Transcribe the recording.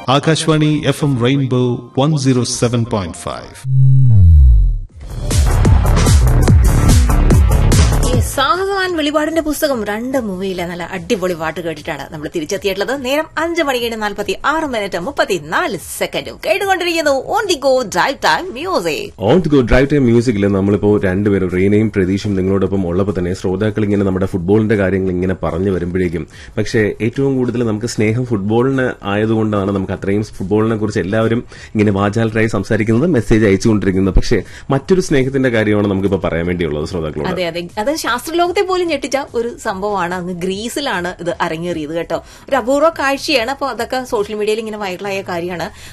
Akashvani F M rainbow one zero seven point five ഈ സാഹസവാൻ വെളിപാടിന്റെ പുസ്തകം രണ്ട് മൂവിയിലെ നല്ല അടിപൊളി പാട്ട് കേട്ടിട്ടാണ് നമ്മൾ തിരിച്ചെത്തിയിട്ടുള്ളത് നേരം അഞ്ച് മണി കഴിഞ്ഞ് നാൽപ്പത്തി ആറ് മിനിറ്റ് മുപ്പത്തിനാല് സെക്കൻഡും കേട്ടുകൊണ്ടിരിക്കുന്നു on the go drive time music on to go drive time മ്യൂസിക്കിൽ നമ്മളിപ്പോ രണ്ടുപേരും റീനയും പ്രതീഷും നിങ്ങളോടൊപ്പം ഉള്ളപ്പോൾ തന്നെ ശ്രോതാക്കൾ ഇങ്ങനെ നമ്മുടെ ഫുട്ബോളിന്റെ കാര്യങ്ങൾ ഇങ്ങനെ പറഞ്ഞു വരുമ്പോഴേക്കും പക്ഷേ ഏറ്റവും കൂടുതൽ നമുക്ക് സ്നേഹം ഫുട്ബോളിന് ആയതുകൊണ്ടാണ് നമുക്ക് അത്രയും ഫുട്ബോളിനെ കുറിച്ച് എല്ലാവരും ഇങ്ങനെ വാചാലരായി സംസാരിക്കുന്നത് മെസ്സേജ് അയച്ചുകൊണ്ടിരിക്കുന്നത് പക്ഷേ മറ്റൊരു സ്നേഹത്തിന്റെ കാര്യമാണ് നമുക്കിപ്പോൾ പറയാൻ വേണ്ടിയുള്ളത് ശ്രോതാക്കളോട് അതെ അതെ അത് ശാസ്ത്രലോകത്തെ പോലും ഞെട്ടിച്ച ഒരു സംഭവമാണ് അങ്ങ് ഗ്രീസിലാണ് ഇത് അരങ്ങേറിയത് കേട്ടോ ഒരു അപൂർവ കാഴ്ചയാണ് അപ്പോൾ അതൊക്കെ സോഷ്യൽ മീഡിയയിൽ ഇങ്ങനെ വൈറലായ കാര്യമാണ്